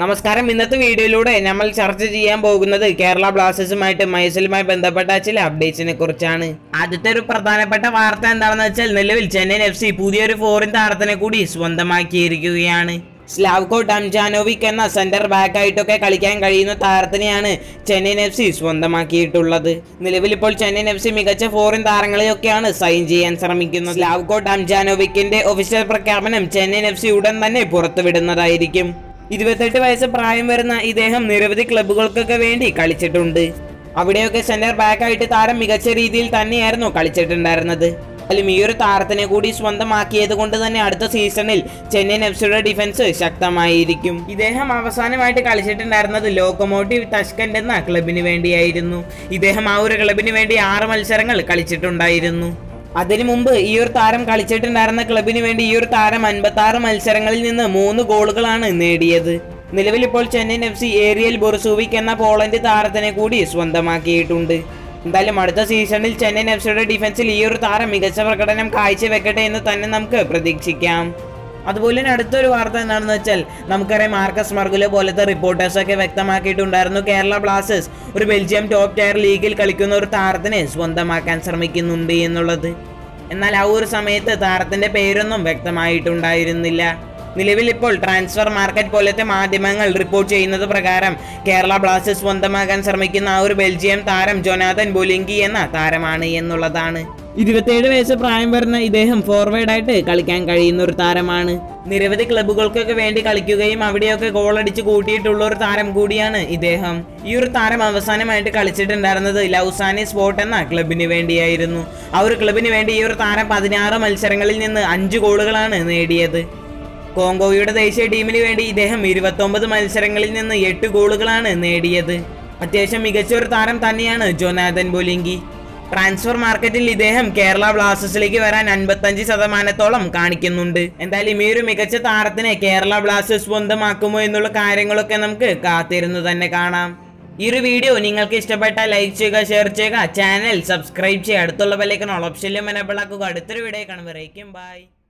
നമസ്കാരം ഇന്നത്തെ വീഡിയോയിലൂടെ നമ്മൾ ചർച്ച ചെയ്യാൻ പോകുന്നത് കേരള ബ്ലാസ്റ്റേഴ്സുമായിട്ട് മൈസൂരുമായി ബന്ധപ്പെട്ട ചില അപ്ഡേറ്റ്സിനെ കുറിച്ചാണ് ആദ്യത്തെ ഒരു പ്രധാനപ്പെട്ട വാർത്ത എന്താണെന്ന് വെച്ചാൽ നിലവിൽ ചെന്നൈയിൻ എഫ് സി പുതിയൊരു ഫോറിൻ താരത്തിനെ കൂടി സ്വന്തമാക്കിയിരിക്കുകയാണ് സ്ലാവ്കോ ഡംജാനോവിക് എന്ന സെന്റർ ബാക്ക് ആയിട്ടൊക്കെ കളിക്കാൻ കഴിയുന്ന താരത്തിനെയാണ് ചെന്നൈയിൻ എഫ് സി സ്വന്തമാക്കിയിട്ടുള്ളത് നിലവിൽ ഇപ്പോൾ ചെന്നൈയിൻ എഫ് സി മികച്ച ഫോറിൻ താരങ്ങളെയൊക്കെയാണ് സൈൻ ചെയ്യാൻ ശ്രമിക്കുന്നത് സ്ലാവ്കോ ഡംജാനോവിക്കിന്റെ ഒഫീഷ്യൽ പ്രഖ്യാപനം ചെന്നൈയിൻ എഫ് സി ഉടൻ തന്നെ പുറത്തുവിടുന്നതായിരിക്കും ഇരുപത്തെട്ട് വയസ്സ് പ്രായം വരുന്ന ഇദ്ദേഹം നിരവധി ക്ലബ്ബുകൾക്കൊക്കെ വേണ്ടി കളിച്ചിട്ടുണ്ട് അവിടെയൊക്കെ സെന്റർ ബാക്ക് ആയിട്ട് താരം മികച്ച രീതിയിൽ തന്നെയായിരുന്നു കളിച്ചിട്ടുണ്ടായിരുന്നത് എന്നാലും ഈ ഒരു താരത്തിനെ കൂടി സ്വന്തമാക്കിയത് കൊണ്ട് തന്നെ അടുത്ത സീസണിൽ ചെന്നൈയിൻ എഫ് സിയുടെ ഡിഫൻസ് ശക്തമായിരിക്കും ഇദ്ദേഹം അവസാനമായിട്ട് കളിച്ചിട്ടുണ്ടായിരുന്നത് ലോക്കോമോട്ടീവ് തഷ്കന്റ് എന്ന ക്ലബിന് വേണ്ടിയായിരുന്നു ഇദ്ദേഹം ആ ഒരു ക്ലബിന് വേണ്ടി ആറ് മത്സരങ്ങൾ കളിച്ചിട്ടുണ്ടായിരുന്നു അതിനു മുമ്പ് ഈ ഒരു താരം കളിച്ചിട്ടുണ്ടായിരുന്ന ക്ലബിന് വേണ്ടി ഈ ഒരു താരം അൻപത്തി ആറ് മത്സരങ്ങളിൽ നിന്ന് മൂന്ന് ഗോളുകളാണ് നേടിയത് നിലവിൽ ഇപ്പോൾ Chennaiyin F C Ariel Borysiuk എന്ന പോളണ്ട് താരത്തിനെ കൂടി സ്വന്തമാക്കിയിട്ടുണ്ട് എന്തായാലും അടുത്ത സീസണിൽ ചെന്നൈയിൻ എഫ് സിയുടെ ഡിഫൻസിൽ ഈ ഒരു താരം മികച്ച പ്രകടനം കാഴ്ചവെക്കട്ടെ എന്ന് തന്നെ നമുക്ക് പ്രതീക്ഷിക്കാം അതുപോലെ തന്നെ അടുത്തൊരു വാർത്ത എന്താണെന്ന് വെച്ചാൽ നമുക്കറിയാം മാർക്കസ് മർഗുല പോലത്തെ റിപ്പോർട്ടേഴ്സ് ഒക്കെ വ്യക്തമാക്കിയിട്ടുണ്ടായിരുന്നു കേരള ബ്ലാസ്റ്റേഴ്സ് ഒരു ബെൽജിയം ടോപ്പ് ടയർ ലീഗിൽ കളിക്കുന്ന ഒരു താരത്തിനെ സ്വന്തമാക്കാൻ ശ്രമിക്കുന്നുണ്ട് എന്നുള്ളത് എന്നാൽ ആ ഒരു സമയത്ത് താരത്തിന്റെ പേരൊന്നും വ്യക്തമായിട്ടുണ്ടായിരുന്നില്ല നിലവിൽ ഇപ്പോൾ ട്രാൻസ്ഫർ മാർക്കറ്റ് പോലത്തെ മാധ്യമങ്ങൾ റിപ്പോർട്ട് ചെയ്യുന്നത് പ്രകാരം കേരള ബ്ലാസ്റ്റേഴ്സ് സ്വന്തമാക്കാൻ ശ്രമിക്കുന്ന ആ ഒരു ബെൽജിയം താരം ജൊനാഥൻ ബൊലിങ്കി എന്ന താരമാണ് എന്നുള്ളതാണ് ഇരുപത്തിയേഴ് വയസ്സ് പ്രായം വരുന്ന ഇദ്ദേഹം ഫോർവേഡായിട്ട് കളിക്കാൻ കഴിയുന്ന ഒരു താരമാണ് നിരവധി ക്ലബ്ബുകൾക്കൊക്കെ വേണ്ടി കളിക്കുകയും അവിടെയൊക്കെ ഗോളടിച്ച് കൂട്ടിയിട്ടുള്ള ഒരു താരം കൂടിയാണ് ഇദ്ദേഹം ഈ ഒരു താരം അവസാനമായിട്ട് കളിച്ചിട്ടുണ്ടായിരുന്നത് ലൗസാനി സ്പോർട്ട് എന്ന ക്ലബിന് വേണ്ടിയായിരുന്നു ആ ഒരു ക്ലബിന് വേണ്ടി ഈ ഒരു താരം പതിനാറ് മത്സരങ്ങളിൽ നിന്ന് അഞ്ച് ഗോളുകളാണ് നേടിയത് കോങ്കോയുടെ ദേശീയ ടീമിന് വേണ്ടി ഇദ്ദേഹം ഇരുപത്തൊമ്പത് മത്സരങ്ങളിൽ നിന്ന് എട്ട് ഗോളുകളാണ് നേടിയത് അത്യാവശ്യം മികച്ച ഒരു താരം തന്നെയാണ് ജോനാഥൻ ബൊലിങ്കി ട്രാൻസ്ഫർ മാർക്കറ്റിൽ ഇദ്ദേഹം കേരള ബ്ലാസ്റ്റേഴ്സിലേക്ക് വരാൻ അൻപത്തഞ്ച് ശതമാനത്തോളം കാണിക്കുന്നുണ്ട് എന്തായാലും ഈ ഒരു മികച്ച താരത്തിനെ കേരള ബ്ലാസ്റ്റേഴ്സ് സ്വന്തമാക്കുമോ എന്നുള്ള കാര്യങ്ങളൊക്കെ നമുക്ക് കാത്തിരുന്ന് തന്നെ കാണാം ഈ ഒരു വീഡിയോ നിങ്ങൾക്ക് ഇഷ്ടപ്പെട്ടാൽ ലൈക്ക് ചെയ്യുക ഷെയർ ചെയ്യുക ചാനൽ സബ്സ്ക്രൈബ് ചെയ്യുക അടുത്തുള്ള ബെല്ലൈക്കൺ ഓപ്ഷനിലും എനബിൾ ആക്കുക അടുത്തൊരു വീഡിയോ കാണുമ്പോഴേക്കും ബൈ